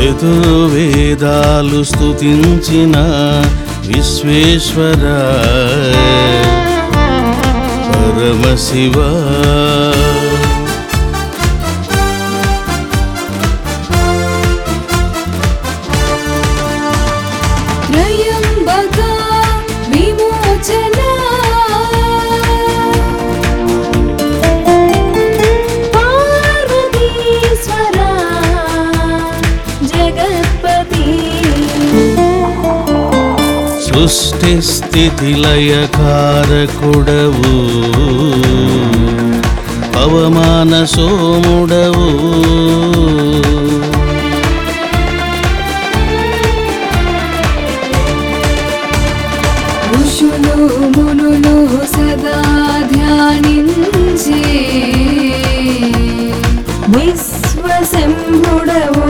చతుర్వేదాలు స్తుతించిన విశ్వేశ్వర పరమశివ త్రయంబక విమోచన పార్వతీశ్వర జగత్పతి సృష్టి స్థితి లయకారకుడవు పవమాన సోముడవు ఋషులు మునులు సదా ధ్యానించే విశ్వశంభుడవు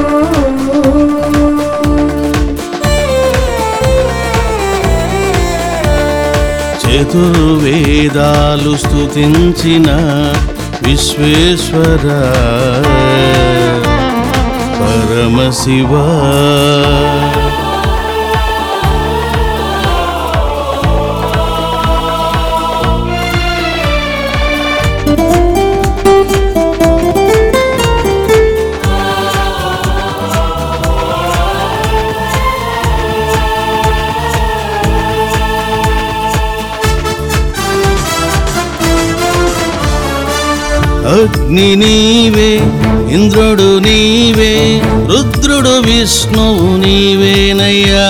చతుర్వేదాలు స్తుతించిన విశ్వేశ్వర పరమశివ అగ్ని నీవే ఇంద్రుడు నీవే రుద్రుడు విష్ణువు నీవేనయ్యా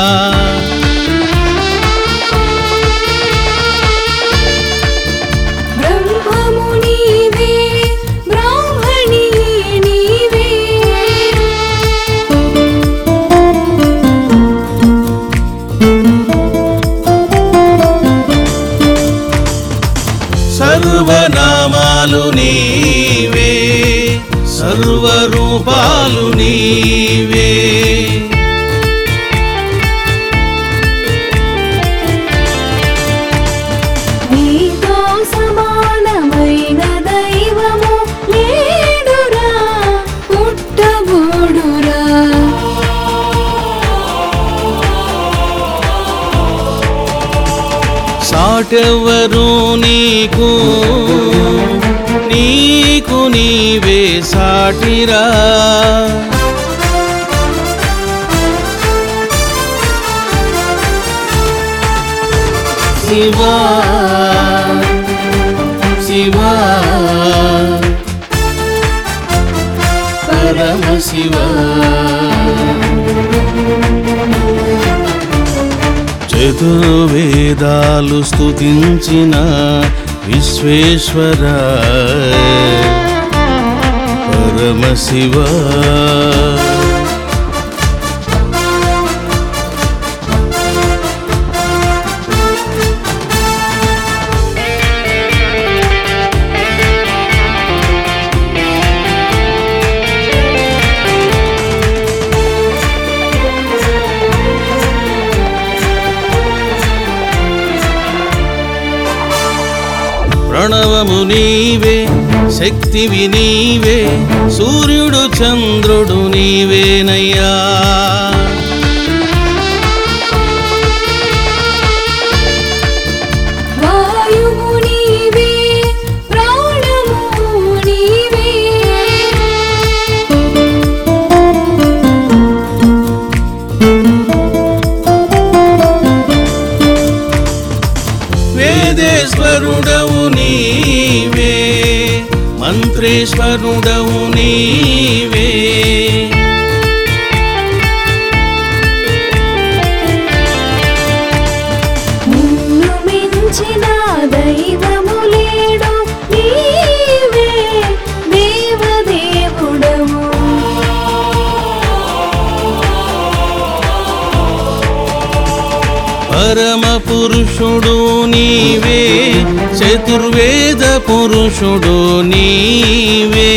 బ్రహ్మము నీవే బ్రాహ్మణి నీవే సర్వనామాలు నీవే సర్వరూపాలు నీవే నీతో సమానమైన దైవము లేడురా పుట్టబోడురా సాటెవరు నీకు నీకు నీవే సాటిరా శివా శివా పరమశివా చతుర్వేదాలు స్తుతించిన విశ్వేశ్వర పరమశివ ప్రణవము నీవే శక్తివి నీవే సూర్యుడు చంద్రుడు నీవేనయ్యా వాయువు నీవే ప్రాణము నీవే వేదేశ్వరుడవు నీవే మంత్రేశ్వరుడవు నీవే నిన్ను మించిన దైవము లేడు నీవే దేవదేవుడవు పరమ పురుషుడు నీవే చతుర్వేద పురుషుడు నీవే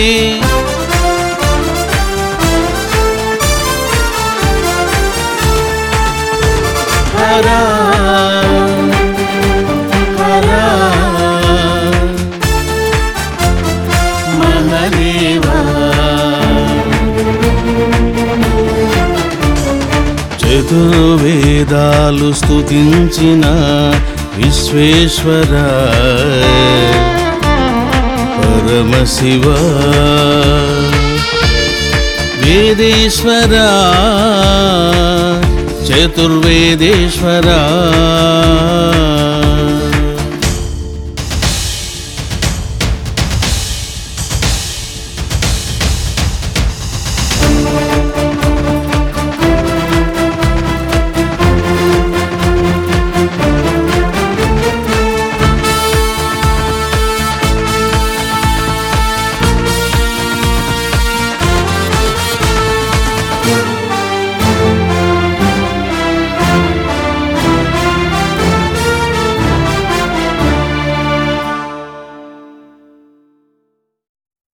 హరా హరా మహదేవా వేదాలు స్తుతించిన విశ్వేశ్వర పరమశివ వేదేశ్వర చతుర్వేదేశ్వర